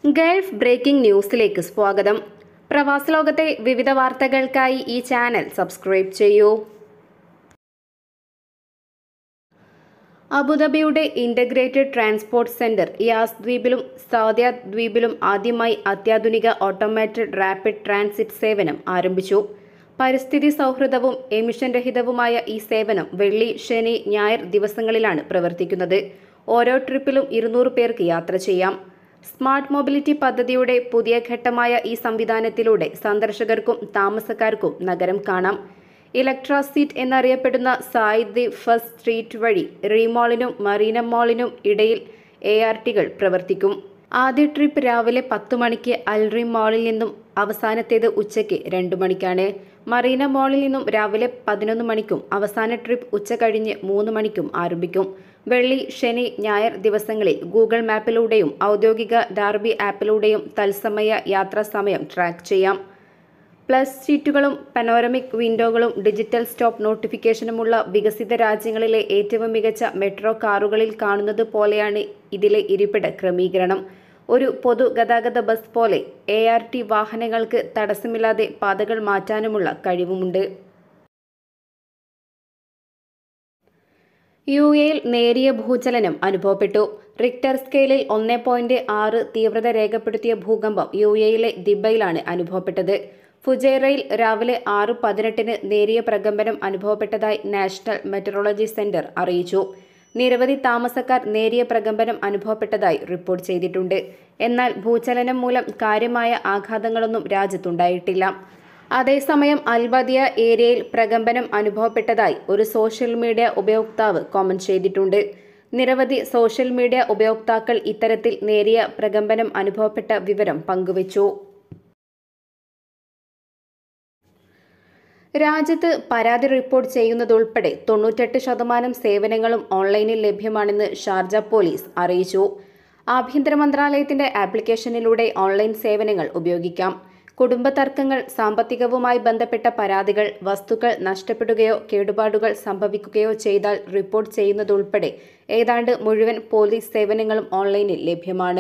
Gulf breaking ന്യൂസിലേക്ക് സ്വാഗതം പ്രവാസ ലോകത്തെ വിവിധ വാർത്തകൾക്കായി ഈ ചാനൽ സബ്സ്ക്രൈബ് ചെയ്യൂ അബുദാബിയുടെ ഇന്റഗ്രേറ്റഡ് ട്രാൻസ്പോർട്ട് സെന്റർ യാസ് ദ്വീപിലും സൗദിയാത് ദ്വീപിലും ആദ്യമായി അത്യാധുനിക ഓട്ടോമാറ്റഡ് റാപ്പിഡ് ട്രാൻസിറ്റ് സേവനം ആരംഭിച്ചു പരിസ്ഥിതി സൗഹൃദവും എമിഷൻ രഹിതവുമായ ഈ സേവനം വെള്ളി ശനി ഞായർ ദിവസങ്ങളിലാണ് പ്രവർത്തിക്കുന്നത് ഓരോ ട്രിപ്പിലും ഇരുന്നൂറ് പേർക്ക് യാത്ര ചെയ്യാം സ്മാർട്ട് മൊബിലിറ്റി പദ്ധതിയുടെ പുതിയ ഘട്ടമായ ഈ സംവിധാനത്തിലൂടെ സന്ദർശകർക്കും താമസക്കാർക്കും നഗരം കാണാം ഇലക്ട്ര സീറ്റ് എന്നറിയപ്പെടുന്ന സായിദ് ഫസ്റ്റ് സ്ട്രീറ്റ് വഴി റീമോളിനും മറീന മോളിനും ഇടയിൽ എ ആർ ടികൾ പ്രവർത്തിക്കും ആദ്യ ട്രിപ്പ് രാവിലെ പത്ത് മണിക്ക് അൽറി മോളിൽ നിന്നും അവസാനത്തേത് ഉച്ചയ്ക്ക് രണ്ടു മണിക്കാണ് മറീന മോളിൽ നിന്നും രാവിലെ പതിനൊന്ന് മണിക്കും അവസാന ട്രിപ്പ് ഉച്ച കഴിഞ്ഞ് മൂന്ന് മണിക്കും ആരംഭിക്കും വെള്ളി ശനി ഞായർ ദിവസങ്ങളിൽ ഗൂഗിൾ മാപ്പിലൂടെയും ഔദ്യോഗിക ഡാർബി ആപ്പിലൂടെയും തത്സമയ യാത്രാ സമയം ട്രാക്ക് ചെയ്യാം പ്ലസ് സീറ്റുകളും പനോരമിക് വിൻഡോകളും ഡിജിറ്റൽ സ്റ്റോപ്പ് നോട്ടിഫിക്കേഷനുമുള്ള വികസിത രാജ്യങ്ങളിലെ ഏറ്റവും മികച്ച മെട്രോ കാറുകളിൽ കാണുന്നത് പോലെയാണ് ഇതിലെ ഇരിപ്പിട ക്രമീകരണം ഒരു പൊതുഗതാഗത ബസ് പോലെ എ ആർ ടി വാഹനങ്ങൾക്ക് തടസ്സമില്ലാതെ പാതകൾ മാറ്റാനുമുള്ള കഴിവുമുണ്ട് യു എയിൽ നേരിയ ഭൂചലനം അനുഭവപ്പെട്ടു റിക്ടർ സ്കെയിലിൽ ഒന്ന് പോയിന്റ് ആറ് തീവ്രത രേഖപ്പെടുത്തിയ ഭൂകമ്പം യു എയിലെ ദിബയിലാണ് അനുഭവപ്പെട്ടത് ഫുജൈറയിൽ രാവിലെ ആറ് പതിനെട്ടിന് നേരിയ പ്രകമ്പനം അനുഭവപ്പെട്ടതായി നാഷണൽ മെറ്ററോളജി സെന്റർ അറിയിച്ചു നിരവധി താമസക്കാർ നേരിയ പ്രകമ്പനം അനുഭവപ്പെട്ടതായി റിപ്പോർട്ട് ചെയ്തിട്ടുണ്ട് എന്നാൽ ഭൂചലനം മൂലം കാര്യമായ ആഘാതങ്ങളൊന്നും രാജ്യത്തുണ്ടായിട്ടില്ല അതേസമയം അൽബദിയ ഏരിയയിൽ പ്രകമ്പനം അനുഭവപ്പെട്ടതായി ഒരു സോഷ്യൽ മീഡിയ ഉപയോക്താവ് കോമന്റ് ചെയ്തിട്ടുണ്ട് നിരവധി സോഷ്യൽ മീഡിയ ഉപയോക്താക്കൾ ഇത്തരത്തിൽ നേരിയ പ്രകമ്പനം അനുഭവപ്പെട്ട വിവരം പങ്കുവച്ചു രാജ്യത്ത് പരാതി റിപ്പോർട്ട് ചെയ്യുന്നതുൾപ്പെടെ തൊണ്ണൂറ്റെട്ട് ശതമാനം സേവനങ്ങളും ഓൺലൈനിൽ ലഭ്യമാണെന്ന് ഷാർജ പോലീസ് അറിയിച്ചു ആഭ്യന്തര മന്ത്രാലയത്തിന്റെ ആപ്ലിക്കേഷനിലൂടെ ഓൺലൈൻ സേവനങ്ങൾ ഉപയോഗിക്കാം കുടുംബ തർക്കങ്ങൾ സാമ്പത്തികവുമായി ബന്ധപ്പെട്ട പരാതികൾ വസ്തുക്കൾ നഷ്ടപ്പെടുകയോ കേടുപാടുകൾ സംഭവിക്കുകയോ ചെയ്താൽ റിപ്പോർട്ട് ചെയ്യുന്നതുൾപ്പെടെ ഏതാണ്ട് മുഴുവൻ പോലീസ് സേവനങ്ങളും ഓൺലൈനിൽ ലഭ്യമാണ്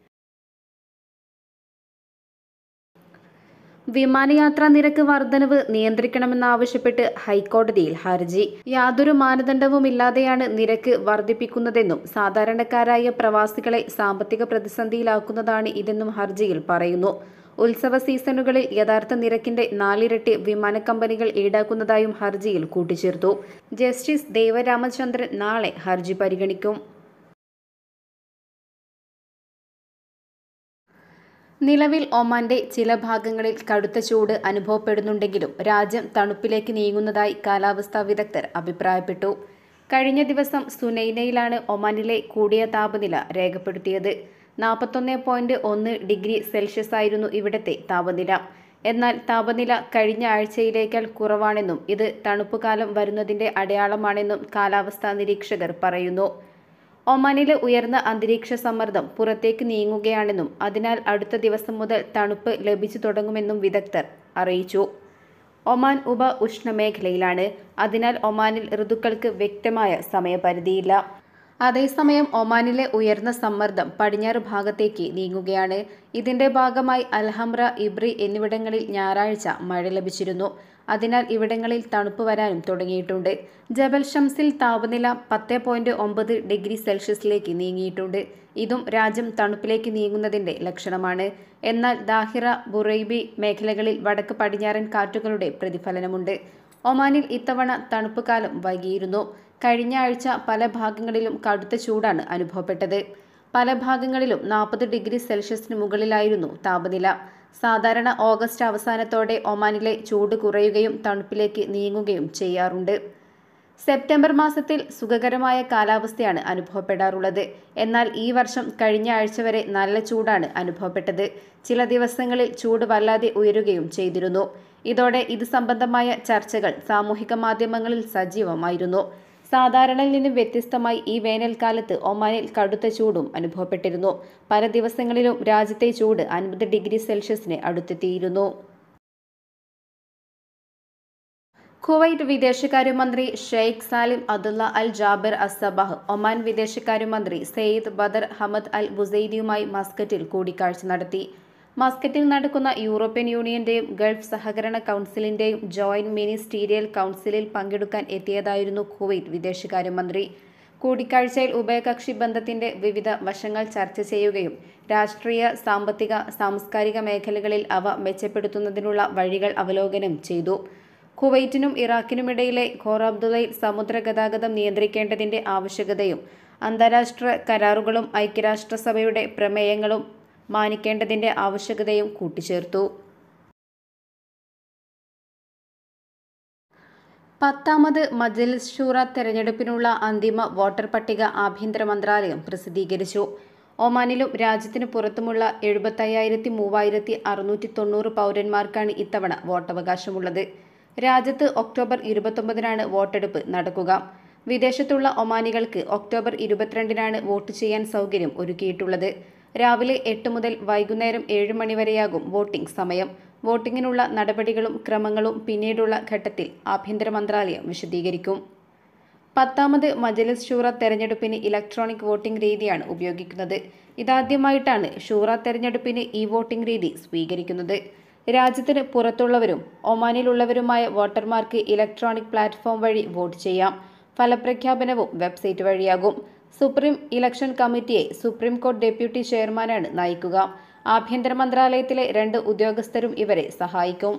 വിമാനയാത്രാ നിരക്ക് വർധനവ് നിയന്ത്രിക്കണമെന്നാവശ്യപ്പെട്ട് ഹൈക്കോടതിയിൽ ഹർജി യാതൊരു മാനദണ്ഡവുമില്ലാതെയാണ് നിരക്ക് വർദ്ധിപ്പിക്കുന്നതെന്നും സാധാരണക്കാരായ പ്രവാസികളെ സാമ്പത്തിക പ്രതിസന്ധിയിലാക്കുന്നതാണ് ഇതെന്നും ഹർജിയിൽ പറയുന്നു ഉത്സവ സീസണുകളിൽ യഥാർത്ഥ നിരക്കിന്റെ നാലിരട്ടി വിമാന കമ്പനികൾ ഈടാക്കുന്നതായും ഹർജിയിൽ കൂട്ടിച്ചേർത്തു ജസ്റ്റിസ് ദേവരാമചന്ദ്രൻ നാളെ ഹർജി പരിഗണിക്കും നിലവിൽ ഒമാന്റെ ചില ഭാഗങ്ങളിൽ കടുത്ത ചൂട് അനുഭവപ്പെടുന്നുണ്ടെങ്കിലും രാജ്യം തണുപ്പിലേക്ക് നീങ്ങുന്നതായി കാലാവസ്ഥാ വിദഗ്ധർ അഭിപ്രായപ്പെട്ടു കഴിഞ്ഞ ദിവസം സുനൈനയിലാണ് ഒമാനിലെ കൂടിയ താപനില രേഖപ്പെടുത്തിയത് നാൽപ്പത്തൊന്ന് പോയിന്റ് ഒന്ന് ഡിഗ്രി സെൽഷ്യസ് ആയിരുന്നു ഇവിടത്തെ താപനില എന്നാൽ താപനില കഴിഞ്ഞ ആഴ്ചയിലേക്കാൾ കുറവാണെന്നും ഇത് തണുപ്പുകാലം വരുന്നതിന്റെ അടയാളമാണെന്നും കാലാവസ്ഥാ നിരീക്ഷകർ പറയുന്നു ഒമാനിലെ ഉയർന്ന അന്തരീക്ഷ സമ്മർദ്ദം പുറത്തേക്ക് നീങ്ങുകയാണെന്നും അതിനാൽ അടുത്ത ദിവസം മുതൽ തണുപ്പ് ലഭിച്ചു തുടങ്ങുമെന്നും വിദഗ്ധർ അറിയിച്ചു ഒമാൻ ഉപ ഉഷ്ണമേഖലയിലാണ് അതിനാൽ ഒമാനിൽ ഋതുക്കൾക്ക് വ്യക്തമായ സമയപരിധിയില്ല അതേസമയം ഒമാനിലെ ഉയർന്ന സമ്മർദ്ദം പടിഞ്ഞാറ് ഭാഗത്തേക്ക് നീങ്ങുകയാണ് ഇതിന്റെ ഭാഗമായി അൽഹംറ ഇബ്രി എന്നിവിടങ്ങളിൽ ഞായറാഴ്ച മഴ ലഭിച്ചിരുന്നു അതിനാൽ ഇവിടങ്ങളിൽ തണുപ്പ് വരാനും തുടങ്ങിയിട്ടുണ്ട് ജബൽ ഷംസിൽ താപനില പത്ത് പോയിന്റ് ഒമ്പത് ഡിഗ്രി സെൽഷ്യസിലേക്ക് നീങ്ങിയിട്ടുണ്ട് ഇതും രാജ്യം തണുപ്പിലേക്ക് നീങ്ങുന്നതിന്റെ ലക്ഷണമാണ് എന്നാൽ ദാഹിറ ബുറൈബി മേഖലകളിൽ വടക്ക് പടിഞ്ഞാറൻ കാറ്റുകളുടെ പ്രതിഫലനമുണ്ട് ഒമാനിൽ ഇത്തവണ തണുപ്പ് കാലം വൈകിയിരുന്നു കഴിഞ്ഞ ആഴ്ച പല ഭാഗങ്ങളിലും കടുത്ത ചൂടാണ് അനുഭവപ്പെട്ടത് പല ഭാഗങ്ങളിലും നാൽപ്പത് ഡിഗ്രി സെൽഷ്യസിന് മുകളിലായിരുന്നു താപനില സാധാരണ ഓഗസ്റ്റ് അവസാനത്തോടെ ഒമാനിലെ ചൂട് കുറയുകയും തണുപ്പിലേക്ക് നീങ്ങുകയും ചെയ്യാറുണ്ട് സെപ്റ്റംബർ മാസത്തിൽ സുഖകരമായ കാലാവസ്ഥയാണ് അനുഭവപ്പെടാറുള്ളത് എന്നാൽ ഈ വർഷം കഴിഞ്ഞ ആഴ്ച വരെ നല്ല ചൂടാണ് അനുഭവപ്പെട്ടത് ചില ദിവസങ്ങളിൽ ചൂട് വല്ലാതെ ഉയരുകയും ചെയ്തിരുന്നു ഇതോടെ ഇത് സംബന്ധമായ ചർച്ചകൾ സാമൂഹിക മാധ്യമങ്ങളിൽ സജീവമായിരുന്നു സാധാരണയിൽ നിന്ന് വ്യത്യസ്തമായി ഈ വേനൽക്കാലത്ത് ഒമാനിൽ കടുത്ത ചൂടും അനുഭവപ്പെട്ടിരുന്നു പല ദിവസങ്ങളിലും രാജ്യത്തെ ചൂട് അൻപത് ഡിഗ്രി സെൽഷ്യസിന് അടുത്തെത്തിയിരുന്നു കുവൈറ്റ് വിദേശകാര്യമന്ത്രി Sheikh Salem Abdullah Al Jaber Al Sabah Oman വിദേശകാര്യമന്ത്രി സെയ്ദ് ബദർ ഹമദ് അൽ ബുസൈദിയുമായി മസ്കറ്റിൽ കൂടിക്കാഴ്ച നടത്തി മസ്കറ്റിൽ നടക്കുന്ന യൂറോപ്യൻ യൂണിയന്റെയും ഗൾഫ് സഹകരണ കൗൺസിലിന്റെയും ജോയിന്റ് മിനിസ്റ്റീരിയൽ കൗൺസിലിൽ പങ്കെടുക്കാൻ എത്തിയതായിരുന്നു കുവൈറ്റ് വിദേശകാര്യമന്ത്രി കൂടിക്കാഴ്ചയിൽ ഉഭയകക്ഷി ബന്ധത്തിന്റെ വിവിധ വശങ്ങൾ ചർച്ച ചെയ്യുകയും രാഷ്ട്രീയ സാമ്പത്തിക സാംസ്കാരിക മേഖലകളിൽ അവ മെച്ചപ്പെടുത്തുന്നതിനുള്ള വഴികൾ അവലോകനം ചെയ്തു കുവൈറ്റിനും ഇറാഖിനുമിടയിലെ ഖോറബ്ദുലയിൽ സമുദ്ര ഗതാഗതം നിയന്ത്രിക്കേണ്ടതിന്റെ ആവശ്യകതയും അന്താരാഷ്ട്ര കരാറുകളും ഐക്യരാഷ്ട്രസഭയുടെ പ്രമേയങ്ങളും മാനിക്കേണ്ടതിന്റെ ആവശ്യകതയും കൂട്ടിച്ചേർത്തു പത്താമത് മജ്ലിസ് ഷൂറ തെരഞ്ഞെടുപ്പിനുള്ള അന്തിമ വോട്ടർ പട്ടിക ആഭ്യന്തര മന്ത്രാലയം പ്രസിദ്ധീകരിച്ചു ഒമാനിലും രാജ്യത്തിന് പുറത്തുമുള്ള എഴുപത്തയ്യായിരത്തി മൂവായിരത്തി അറുന്നൂറ്റി തൊണ്ണൂറ് പൗരന്മാർക്കാണ് ഇത്തവണ വോട്ടവകാശമുള്ളത് രാജ്യത്ത് ഒക്ടോബർ ഇരുപത്തൊമ്പതിനാണ് വോട്ടെടുപ്പ് നടക്കുക വിദേശത്തുള്ള ഒമാനികൾക്ക് ഒക്ടോബർ ഇരുപത്തിരണ്ടിനാണ് വോട്ട് ചെയ്യാൻ സൗകര്യം ഒരുക്കിയിട്ടുള്ളത് രാവിലെ എട്ട് മുതൽ വൈകുന്നേരം ഏഴ് മണിവരെയാകും വോട്ടിംഗ് സമയം വോട്ടിങ്ങിനുള്ള നടപടികളും ക്രമങ്ങളും പിന്നീടുള്ള ഘട്ടത്തിൽ ആഭ്യന്തര മന്ത്രാലയം വിശദീകരിക്കും പത്താമത് മജലിസ് ഷൂറ തെരഞ്ഞെടുപ്പിന് ഇലക്ട്രോണിക് വോട്ടിംഗ് രീതിയാണ് ഉപയോഗിക്കുന്നത് ഇതാദ്യമായിട്ടാണ് ഷൂറ തെരഞ്ഞെടുപ്പിന് ഈ വോട്ടിംഗ് രീതി സ്വീകരിക്കുന്നത് രാജ്യത്തിന് പുറത്തുള്ളവരും ഒമാനിലുള്ളവരുമായ വോട്ടർമാർക്ക് ഇലക്ട്രോണിക് പ്ലാറ്റ്ഫോം വഴി വോട്ട് ചെയ്യാം ഫലപ്രഖ്യാപനവും വെബ്സൈറ്റ് വഴിയാകും സുപ്രീം ഇലക്ഷൻ കമ്മിറ്റിയെ സുപ്രീം കോടതി ഡെപ്യൂട്ടി ചെയർമാനാണ് നയിക്കുക ആഭ്യന്തര മന്ത്രാലയത്തിലെ രണ്ട് ഉദ്യോഗസ്ഥരും ഇവരെ സഹായിക്കും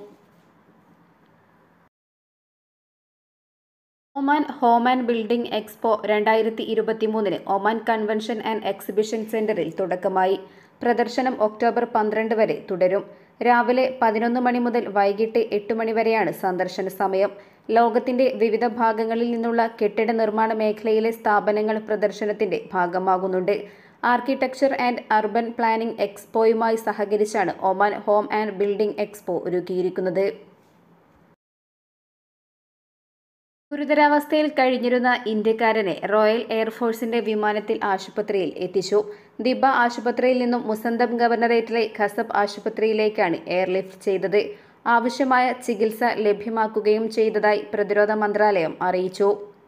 Oman home and building expo രണ്ടായിരത്തി ഇരുപത്തിമൂന്നിന് ഒമാൻ കൺവെൻഷൻ ആൻഡ് എക്സിബിഷൻ സെന്ററിൽ തുടക്കമായി പ്രദർശനം ഒക്ടോബർ പന്ത്രണ്ട് വരെ തുടരും രാവിലെ പതിനൊന്ന് മണി മുതൽ വൈകിട്ട് എട്ട് മണി വരെയാണ് സന്ദർശന സമയം ലോകത്തിന്റെ വിവിധ ഭാഗങ്ങളിൽ നിന്നുള്ള കെട്ടിട നിർമ്മാണ മേഖലയിലെ സ്ഥാപനങ്ങൾ പ്രദർശനത്തിന്റെ ഭാഗമാകുന്നുണ്ട് ആർക്കിടെക്ചർ ആൻഡ് അർബൻ പ്ലാനിംഗ് എക്സ്പോയുമായി സഹകരിച്ചാണ് Oman home and building expo ഒരുക്കിയിരിക്കുന്നത് ഗുരുതരാവസ്ഥയിൽ കഴിഞ്ഞിരുന്ന ഇന്ത്യക്കാരനെ റോയൽ എയർഫോഴ്സിന്റെ വിമാനത്തിൽ ആശുപത്രിയിൽ എത്തിച്ചു ദിബ ആശുപത്രിയിൽ നിന്നും മുസന്തം ഗവർണറേറ്റിലെ ഖസബ് ആശുപത്രിയിലേക്കാണ് എയർലിഫ്റ്റ് ചെയ്തത് ആവശ്യമായ ചികിത്സ ലഭ്യമാക്കുകയും ചെയ്തതായി പ്രതിരോധ മന്ത്രാലയം അറിയിച്ചു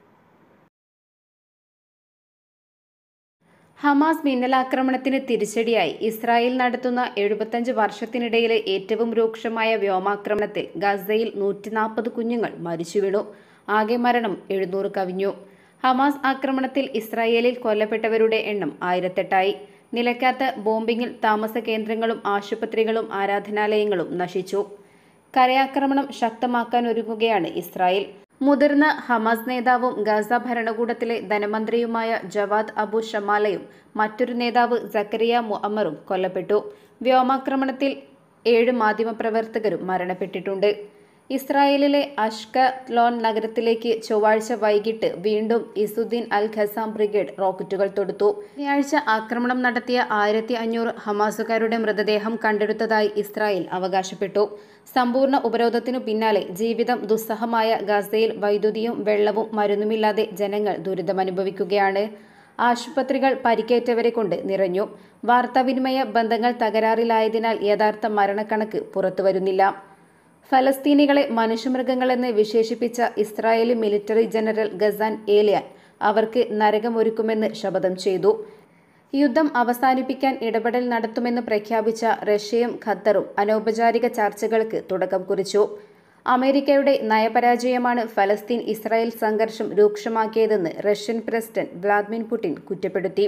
ഹമാസ് മിന്നലാക്രമണത്തിന് തിരിച്ചടിയായി ഇസ്രായേൽ നടത്തുന്ന എഴുപത്തഞ്ച് വർഷത്തിനിടയിലെ ഏറ്റവും രൂക്ഷമായ വ്യോമാക്രമണത്തിൽ ഗസയിൽ നൂറ്റി നാൽപ്പത് കുഞ്ഞുങ്ങൾ മരിച്ചു വീണു ആകെ മരണം എഴുന്നൂറ് കവിഞ്ഞു ഹമാസ് ആക്രമണത്തിൽ ഇസ്രായേലിൽ കൊല്ലപ്പെട്ടവരുടെ എണ്ണം ആയിരത്തെട്ടായി നിലയ്ക്കാത്ത ബോംബിങ്ങിൽ താമസ കേന്ദ്രങ്ങളും ആശുപത്രികളും ആരാധനാലയങ്ങളും നശിച്ചു കരയാക്രമണം ശക്തമാക്കാൻ ഒരുങ്ങുകയാണ് ഇസ്രായേൽ മുതിർന്ന ഹമാസ് നേതാവും ഗസ ഭരണകൂടത്തിലെ ധനമന്ത്രിയുമായ ജവാദ് അബു ഷമാലയും മറ്റൊരു നേതാവ് സക്കരിയ മുഅമ്മറും കൊല്ലപ്പെട്ടു വ്യോമാക്രമണത്തിൽ ഏഴ് മാധ്യമപ്രവർത്തകരും മരണപ്പെട്ടിട്ടുണ്ട് ഇസ്രായേലിലെ അഷ്കലോൺ നഗരത്തിലേക്ക് ചൊവ്വാഴ്ച വൈകിട്ട് വീണ്ടും ഇസുദ്ദീൻ അൽ ഖസാം ബ്രിഗേഡ് റോക്കറ്റുകൾ തൊടുത്തു ശനിയാഴ്ച ആക്രമണം നടത്തിയ ആയിരത്തി അഞ്ഞൂറ് ഹമാസുകാരുടെ മൃതദേഹം കണ്ടെടുത്തതായി ഇസ്രായേൽ അവകാശപ്പെട്ടു സമ്പൂർണ്ണ ഉപരോധത്തിനു പിന്നാലെ ജീവിതം ദുസ്സഹമായ ഗസയിൽ വൈദ്യുതിയും വെള്ളവും മരുന്നുമില്ലാതെ ജനങ്ങൾ ദുരിതമനുഭവിക്കുകയാണ് ആശുപത്രികൾ പരിക്കേറ്റവരെ കൊണ്ട് നിറഞ്ഞു വാർത്താവിനിമയ ബന്ധങ്ങൾ തകരാറിലായതിനാൽ യഥാർത്ഥ മരണക്കണക്ക് പുറത്തുവരുന്നില്ല ഫലസ്തീനികളെ മനുഷ്യമൃഗങ്ങളെന്ന് വിശേഷിപ്പിച്ച Israeli military general Ghassan Elian അവർക്ക് നരകമൊരുക്കുമെന്ന് ശപഥം ചെയ്തു യുദ്ധം അവസാനിപ്പിക്കാൻ ഇടപെടൽ നടത്തുമെന്ന് പ്രഖ്യാപിച്ച റഷ്യയും ഖത്തറും അനൗപചാരിക ചർച്ചകൾക്ക് തുടക്കം കുറിച്ചു അമേരിക്കയുടെ നയപരാജയമാണ് ഫലസ്തീൻ ഇസ്രായേൽ സംഘർഷം രൂക്ഷമാക്കിയതെന്ന് റഷ്യൻ പ്രസിഡന്റ് വ്ളാദിമിർ പുടിൻ കുറ്റപ്പെടുത്തി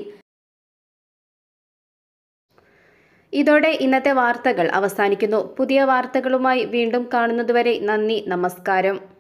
ഇതോടെ ഇന്നത്തെ വാർത്തകൾ അവസാനിക്കുന്നു പുതിയ വാർത്തകളുമായി വീണ്ടും കാണുന്നതുവരെ നന്ദി നമസ്കാരം